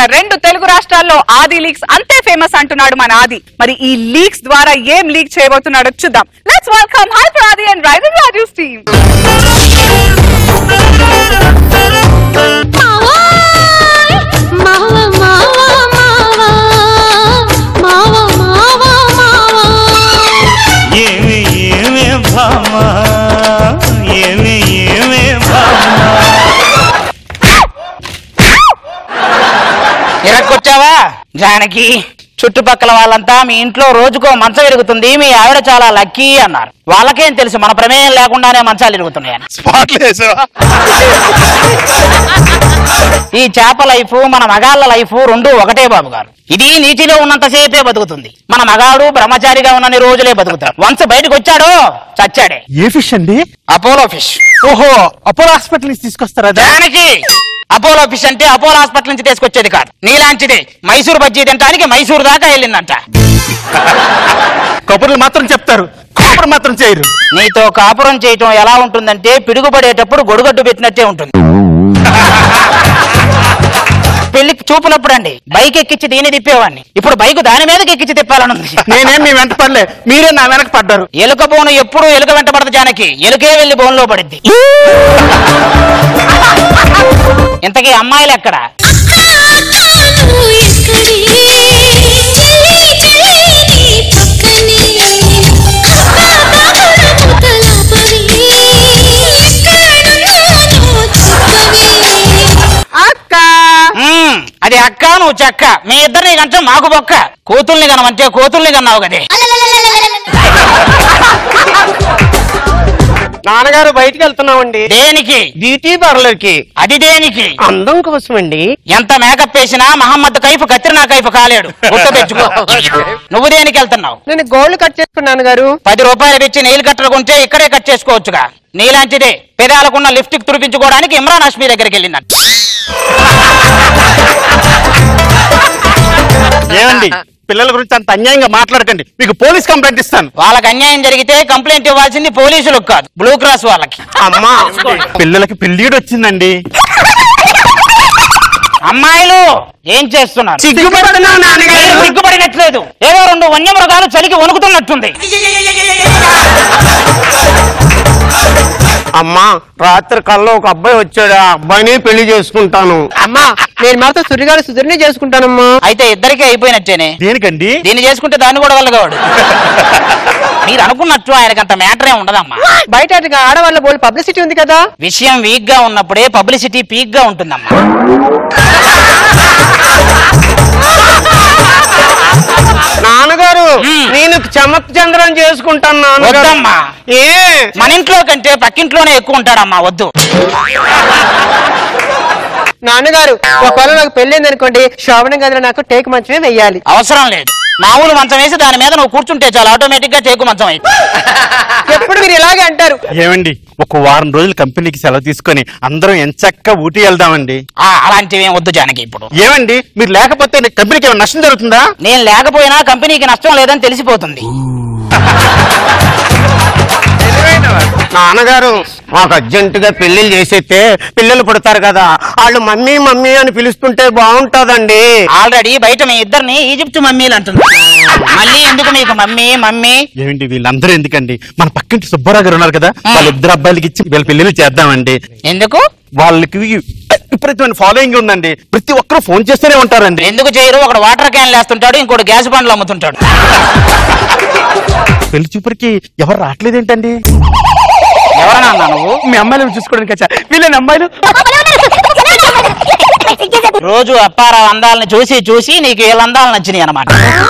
రెండు తెలుగు రాష్ట్రాల్లో ఆది లీక్స్ అంతే ఫేమస్ అంటున్నాడు మన ఆది మరి ఈ లీక్స్ ద్వారా ఏం లీక్ చేయబోతున్నాడో చూద్దాం let's welcome hyper Aadi and rider Raju team మావా మావా మావా మావా మావా మావా ఏమి ఏమే భామా ఏమి ఏమే భామా ఇరక్కొచ్చావా జానకి చుట్టుపక్కల వాళ్ళంతా మీ ఇంట్లో రోజుకో మంచం ఇరుగుతుంది మీ ఆవిడ చాలా లక్కీ అన్నారు వాళ్ళకేం తెలుసు మన ప్రమేయం లేకుండానే మంచాలు ఇరుగుతున్నాయని స్పాట్లు వేసావా ఈ చేప లైఫ్ మన మగాళ్ళ లైఫ్ రెండు ఒకటే బాబు గారు ఇది నీటిలో ఉన్నంతసేపే బతుకుతుంది మన మగాడు బ్రహ్మచారిగా ఉన్నన్ని రోజులే బతుకుతాడు వన్స్ బయటకు వచ్చాడో చచ్చాడే ఏ ఫిష్ అండి అపోలో ఫిష్ ఓహో అపోలో హాస్పిటల్ నుంచి తీసుకొస్తారా దానికి అపోలో ఫిష్ అంటే అపోలో హాస్పిటల్ నుంచి తీసుకొచ్చేది కాదు నీలాంటిదే మైసూరు బజ్జీ తినడానికి మైసూరు దాకా వెళ్ళిందంట కబుర్లు మాత్రం చెప్తారు కాపురు మాత్రం చేయరు నీతో కాపురం చేయటం ఎలా ఉంటుందంటే పిడుగుపడేటప్పుడు గొడుగడ్డు పెట్టినట్టే ఉంటుంది పెళ్లి చూపునప్పుడు అండి బైక్ ఎక్కించి దీన్ని తిప్పేవాడిని ఇప్పుడు బైక్ దాని మీదకి ఎక్కించి తిప్పాలని ఉంది నేనేం మీ వెంట పడలే మీరే నా వెనక పడ్డారు ఎలుక బోను ఎప్పుడు ఎలుక వెంట పడదు జానకి ఎలుకే వెళ్ళి బోన్లో పడింది ఇంతకీ అమ్మాయిలు ఎక్కడ నువ్వు ఎక్కడి చెల్లి చెల్లి నీ పక్కనే తలాపవి ఎక్కడున్నానో చెప్పవే అక్క మ్మ్, అది అక్క నువ్వు చెక్క మీ ఇద్దరిని కంటే మాకు బొక్క కూతుల్ని కనమంటే కూతుల్ని కన్నావు కదే నాన్నగారు బయటికి వెళ్తున్నామండి దేనికి బ్యూటీ పార్లర్ కి అది దేనికి అందం కోసం అండి ఎంత మేకప్ వేసినా మహమ్మద్ కైఫ్ కత్రినా కైఫ్ కాలేడు గుర్తు తెచ్చుకో నువ్వు దేనికి వెళ్తున్నావు నేను గోల్డ్ కట్ చేసుకున్నాను గారు పది రూపాయలు ఇచ్చి నెయిల్ కట్టలు కొంటే ఇక్కడే కట్ చేసుకోవచ్చుగా నీలాంటిదే పెదాలకున్న లిప్స్టిక్ తుడిపించుకోవడానికి ఇమ్రాన్ హష్మీ దగ్గరికి వెళ్ళిందంట ఏమండి పిల్లల గురించి అంత అన్యాయంగా మాట్లాడకండి మీకు పోలీస్ కంప్లైంట్ ఇస్తాను వాళ్ళకి అన్యాయం జరిగితే కంప్లైంట్ ఇవ్వాల్సింది పోలీసులకు కాదు బ్లూ క్రాస్ వాళ్ళకి అమ్మా పిల్లలకి పెళ్ళిడు వచ్చిందండి అమ్మాయిలు ఏం చేస్తున్నారు సిగ్గుపడుతున్నావు నాన్నగారు. మీరు సిగ్గుపడినట్లేదు ఏదో రెండు వన్యమృగాలు చలికి వణుకుతున్నట్టుంది అమ్మా రాత్రి కల్లో ఒక అబ్బాయి వచ్చాడు ఆ అబ్బాయిని పెళ్లి చేసుకుంటాను అమ్మా నేను మాత్రం సురిగారు సుధురిని చేసుకుంటానమ్మా అయితే ఇద్దరికీ అయిపోయినట్టేనే దేనికండి దీన్ని చేసుకుంటే దాన్ని కూడా వెళ్ళగాడు మీరు అనుకున్నట్టు ఆయనకి అంత మ్యాటరే ఉండదమ్మా బయట అటుగా ఆడవాళ్ళ బోల్ పబ్లిసిటీ ఉంది కదా విషయం వీక్ గా ఉన్నప్పుడే పబ్లిసిటీ పీక్ గా ఉంటుందమ్మా నాన్నగారు మ్మ్. నేను చమక్ చంద్రం చేసుకుంటాను నాన్నగారు వద్దమ్మా ఏ మన ఇంట్లో కంటే పక్కింట్లోనే ఎక్కువ ఉంటాడమ్మా వద్దు నాన్నగారు ఒకవేళ నాకు పెళ్ళైంది అనుకోండి శ్రావణ గదిలో నాకు టేక్ మంచమే వెయ్యాలి అవసరం లేదు మామూలు మంచం వేసి దాని మీద నువ్వు కూర్చుంటే చాలు ఆటోమేటిక్ గా టేకు మంచం అయింది ఎప్పుడు మీరు ఇలాగే అంటారు ఏమండి ఒక వారం రోజులు కంపెనీకి సెలవు తీసుకొని అందరం ఎంచక్క ఊటీ వెళ్దామండి ఆ, అలాంటివి ఏం వద్దు జానకి ఇప్పుడు ఏమండి మీరు లేకపోతే నీ కంపెనీకి ఏమైనా నష్టం జరుగుతుందా నేను లేకపోయినా కంపెనీకి నష్టం లేదని తెలిసిపోతుంది నాన్నగారు మాకు అర్జెంట్ గా పెళ్లిళ్ళు చేసేస్తే పిల్లలు పుడతారు కదా వాళ్ళు మమ్మీ మమ్మీ అని పిలుస్తుంటే బాగుంటదండి ఆల్రెడీ బయట మీ ఇద్దరిని ఈజిప్ట్ మమ్మీలు అంటుంది మళ్ళీ ఎందుకు మీకు మమ్మీ మమ్మీ ఏమండి వీళ్ళందరూ ఎందుకండి మన పక్కింటి సుబ్బారావు గారు ఉన్నారు కదా వాళ్ళిద్దరు అబ్బాయిలకి ఇచ్చి వీళ్ళ పెళ్లిళ్ళు చేద్దామండి ఎందుకు వాళ్ళకి విపరీతమైన ఫాలోయింగ్ ఉందండి ప్రతి ఒక్కరు ఫోన్ చేస్తూనే ఉంటారండి ఎందుకు చేయరు ఒకడు వాటర్ క్యాన్ వేస్తుంటాడు ఇంకోటి గ్యాస్ బండ్లు అమ్ముతుంటాడు పెళ్లి చూపురికి ఎవరు రావట్లేదేంటండి ఎవరన్నా నువ్వు మీ అమ్మాయిలు చూసుకోవడానికి వచ్చా వీళ్ళని అమ్మాయిలు రోజు అప్పారావు అందాలని చూసి చూసి నీకు వీళ్ళ అందాలు నచ్చినాయి అనమాట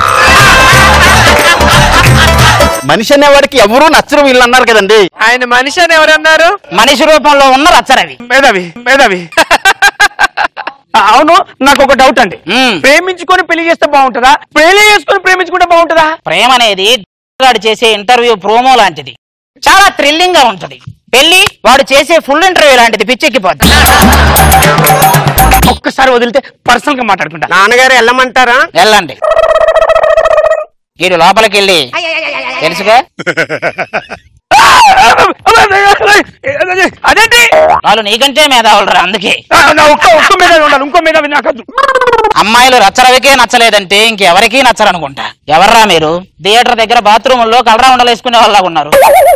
మనిషి అనేవాడికి ఎవరు నచ్చరు వీళ్ళు అన్నారు కదండి ఆయన మనిషి అని ఎవరన్నారు మనిషి రూపంలో ఉన్న రచ్చరవి మేధావి మేధావి అవును నాకు ఒక డౌట్ అండి మ్మ్. ప్రేమించుకొని పెళ్లి చేస్తే బాగుంటుందా పెళ్లి చేసుకొని ప్రేమించుకుంటే బాగుంటుందా ప్రేమ అనేది గాడు చేసే ఇంటర్వ్యూ ప్రోమో లాంటిది చాలా థ్రిల్లింగ్ గా ఉంటది పెళ్లి వాడు చేసే ఫుల్ ఇంటర్వ్యూ లాంటిది పిచ్చెక్కిపోద్ది ఒక్కసారి వదిలితే పర్సనల్ గా మాట్లాడుకుంటా నాన్నగారు వెళ్ళమంటారా వెళ్ళండి వీడు లోపలికి వెళ్ళి తెలుసుగా అదేంటి వాళ్ళు నీకంటే మేధావులరా అందుకే ఆ, నా ఒక్క ఒక్క మీద ఉండాలి ఇంకో మీద నాకద్దు అమ్మాయిలు రచ్చరవికే నచ్చలేదంటే ఇంకెవరికీ నచ్చరనుకుంటా ఎవర్రా మీరు థియేటర్ దగ్గర బాత్రూముల్లో కలరా ఉండలు వేసుకునే వాళ్ళ ఉన్నారు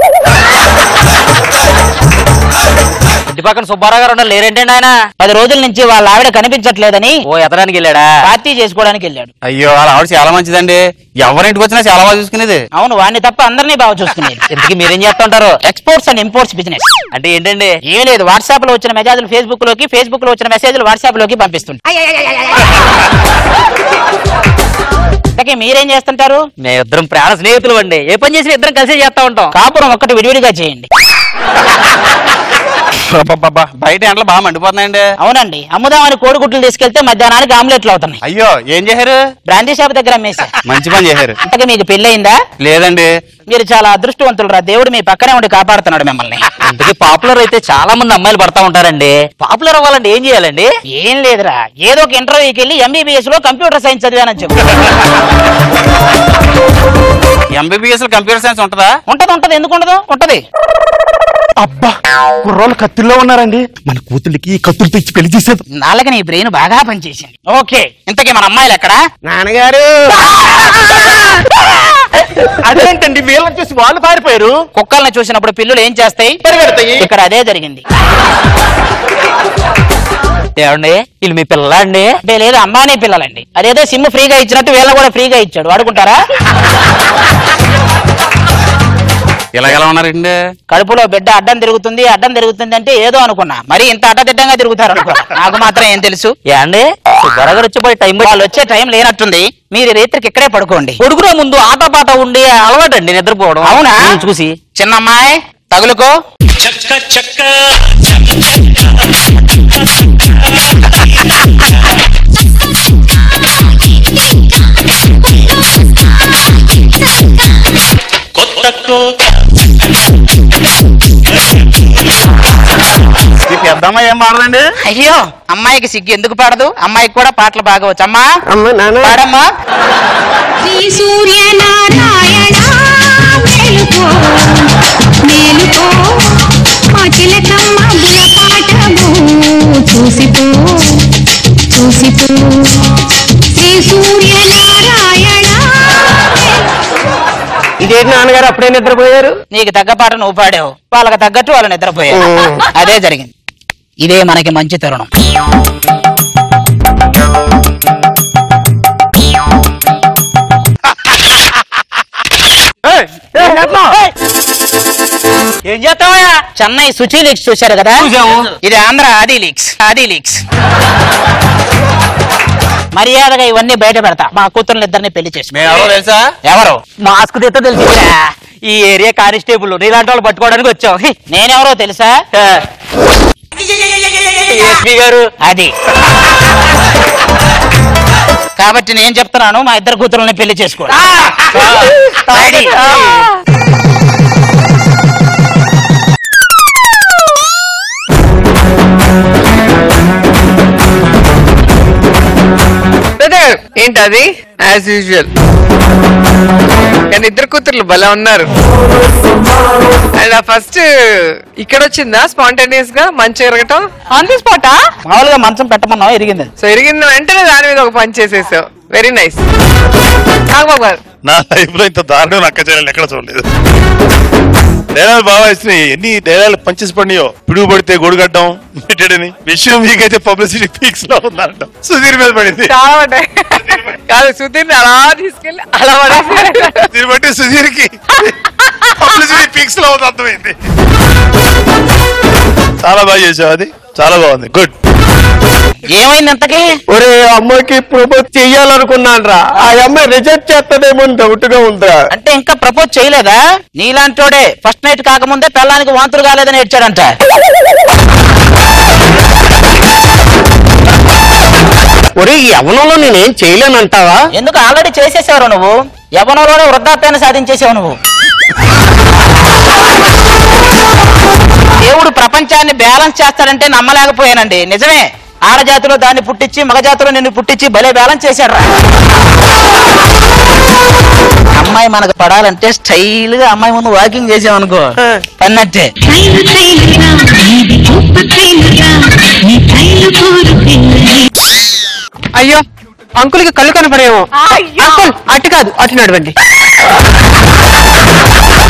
ఇంటి పక్కన సుబ్బారావు గారు ఉండరు లేరేంటండి ఆయన పది రోజుల నుంచి వాళ్ళ ఆవిడ కనిపించట్లేదని ఓ ఎతడానికి వెళ్ళాడా పార్టీ చేసుకోవడానికి వెళ్ళాడు అయ్యో వాళ్ళ ఆవిడ చాలా మంచిదండి ఎవరింటికి వచ్చినా చాలా బాగా చూసుకునేది అవును వాడిని తప్ప అందరినీ బాగా చూసుకునేది ఇంతకీ మీరేం చేస్తుంటారు ఎక్స్పోర్ట్స్ అండ్ ఇంపోర్ట్స్ బిజినెస్ అంటే ఏంటండి ఏమీ లేదు వాట్సాప్ లో వచ్చిన మెసేజ్లు ఫేస్బుక్ లోకి ఫేస్బుక్ లో వచ్చిన మెసేజ్లు వాట్సాప్ లోకి పంపిస్తుంటా ఇంతకీ మీరేం చేస్తుంటారు మేమిద్దరం ప్రాణ స్నేహితులు అండి ఏ పని చేసినా ఇద్దరం కలిసి చేస్తా ఉంటాం కాపురం ఒక్కటి విడివిడిగా చేయండి అబ్బబ్బబ్బా, బయట ఎండలు బాగా మండిపోతున్నాయండి అవునండి అమ్ముదామని కోడిగుడ్లు తీసుకెళ్తే మధ్యాహ్నానికి ఆమ్లెట్లు అవుతున్నాయి అయ్యో ఏం చేశారు బ్రాందీ షాప్ దగ్గర అమ్మేశా మంచి పని చేశారు ఇంతకీ మీకు పెళ్ళయిందా లేదండి మీరు చాలా అదృష్టవంతులు రా దేవుడు మీ పక్కనే ఉండి కాపాడుతున్నాడు మిమ్మల్ని ఇంతకీ పాపులర్ అయితే చాలా మంది అమ్మాయిలు పడతా ఉంటారండి పాపులర్ అవ్వాలంటే ఏం చేయాలండి ఏం లేదురా ఏదో ఒక ఇంటర్వ్యూకి వెళ్ళి ఎంబీబీఎస్ లో కంప్యూటర్ సైన్స్ చదివానని చెప్పు ఎంబీబీఎస్ కంప్యూటర్ సైన్స్ ఉంటుందా ఉంటది ఉంటది ఎందుకు ఉండదు ఉంటది అబ్బా కుర్రోళ్ళు కత్తుల్లో ఉన్నారండి మన కూతుళ్ళకి ఈ కత్తులు తెచ్చి పెళ్లి చేసేది నాలుగు నీ బ్రెయిన్ బాగా పనిచేసింది ఓకే ఇంతకీ మన అమ్మాయిలు ఎక్కడా నాన్నగారు అదేంటండి వీళ్ళని చూసి వాళ్ళు పారిపోయారు కుక్కల్ని చూసినప్పుడు పిల్లులు ఏం చేస్తాయి పరిగెడతాయి. ఇక్కడ అదే జరిగింది ఏమండి వీళ్ళు మీ పిల్ల అండి అంటే లేదు అంబానీ పిల్లలండి అదేదో సిమ్ ఫ్రీగా ఇచ్చినట్టు వీళ్ళ కూడా ఫ్రీగా ఇచ్చాడు వాడుకుంటారా ఇలాగెలా ఉన్నారండి కడుపులో బిడ్డ అడ్డం తిరుగుతుంది అడ్డం తిరుగుతుంది అంటే ఏదో అనుకున్నా మరి ఇంత అడ్డదిడ్డంగా తిరుగుతారు అనుకో నాకు మాత్రం ఏం తెలుసు ఏమండి సుబ్బారావు గారు వచ్చిపోయి టైం వాళ్ళు వచ్చే టైం లేనట్టుంది మీరు ఈ రేత్రికి ఇక్కడే పడుకోండి కొడుకునే ముందు ఆట పాట ఉండి అలవాటు అండి నిద్రపోవడం అవునా ఉమ్, చూసి చిన్నమ్మాయి తగులుకో ఈ పెద్దమ్మ ఏం మారదండి అయ్యో అమ్మాయికి సిగ్గు ఎందుకు పాడదు అమ్మాయికి కూడా పాటలు బాగా వచ్చు అమ్మా అమ్మ నాన్న పాడమ్మా శ్రీ సూర్యనారాయణ మేలుకో మేలుకో మా చిలకమ్మ బులపాటము చూసిపో చూసిపో శ్రీ సూర్యనారాయణ ఇదేంటి నాన్నగారు అప్పుడే నిద్రపోయారు నీకు తగ్గ పాట నువ్వు పాడావు వాళ్ళకి తగ్గట్టు వాళ్ళు నిద్రపోయారు అదే జరిగింది ఇదే మనకి మంచి తరుణం ఏం చేస్తావా చెన్నై సుచి లీక్స్ చూశారు కదా చూశాము. ఇది ఆంధ్ర ఆది లీక్స్ ఆది లీక్స్ మర్యాదగా ఇవన్నీ బయట పెడతా మా కూతుర్ని ఇద్దరిని పెళ్లి చేసి మేము ఎవరో తెలుసా ఎవరు మాస్క్ తెత్త తెలిసిందిరా ఈ ఏరియా కానిస్టేబుల్ నీలాంటి వాళ్ళు పట్టుకోవడానికి వచ్చాం నేనెవరో తెలుసా ఎస్పీ గారు అది కాబట్టి నేను చెప్తున్నాను మా ఇద్దరు కూతురుని పెళ్లి చేసుకోండి Ready? బ్రదర్ ఏంటది యాజ్ యూజువల్ కానీ ఇద్దరు కూతుర్లు భలే ఉన్నారు అండ్ ఫస్ట్ ఇక్కడ వచ్చిందా స్పాంటేనియస్ గా మంచి ఎరగటం ఆన్ ది స్పాట్ మామూలుగా మంచం పెట్టమన్నావు ఎరిగింది సో ఎరిగిన వెంటనే దాని మీద ఒక పని చేసేసావు వెరీ నైస్ నాగబాబు గారు నా లైఫ్ లో ఇంత దారుణం అక్క చెల్లెలు ఎక్కడ చూడలేదు డైలాగ్ బాగా ఇస్తున్నాయి ఎన్ని డైలాగ్ పంచేసి పడినాయో పిడుగు పడితే గొడుగడ్డం పెట్టాడని విషయం మీకైతే పబ్లిసిటీ పీక్స్ లో ఉందంట సుధీర్ మీద పడింది చాలా పడ్డాయి కాదు సుధీర్ అలా తీసుకెళ్ళి అలా పడేసి దీన్ని బట్టి సుధీర్ కి పబ్లిసిటీ పీక్స్ లో ఉంది అర్థమైంది చాలా బాగా చేసావు అది చాలా బాగుంది గుడ్ ఏమైంది ఇంతకీ ఒరే అమ్మాయికి ప్రపోజ్ చెయ్యాలనుకున్నాను రా ఆ అమ్మాయి రిజెక్ట్ చేస్తాడేమో డౌట్ గా ఉందిరా అంటే ఇంకా ప్రపోజ్ చేయలేదా నీలాంటోడే ఫస్ట్ నైట్ కాకముందే పెళ్ళానికి వాంతులు కాలేదని ఏడ్చాడంట ఒరే ఈ యవనంలో నేనేం చేయలేనంటావా ఎందుకు ఆల్రెడీ చేసేసావు నువ్వు యవనంలోనే వృద్ధాప్యాన్ని సాధించేసావు నువ్వు దేవుడు ప్రపంచాన్ని బ్యాలెన్స్ చేస్తాడంటే నమ్మలేకపోయానండి నిజమే ఆడజాతిలో దాన్ని పుట్టించి మగజాతిలో నిన్ను పుట్టించి భలే బ్యాలెన్స్ చేశాడు రా అమ్మాయి మనకు పడాలంటే స్టైల్ గా అమ్మాయి ముందు వాకింగ్ చేసామనుకో అన్నట్టే ట్రైలు ట్రైలుగా ఇది గొప్ప ట్రైలుగా నీ ట్రైలు కోరుకున్నది అయ్యో అంకుల్కి కళ్ళు కనపడేమో అయ్యో. అంకుల్ అటు కాదు అటు నడవండి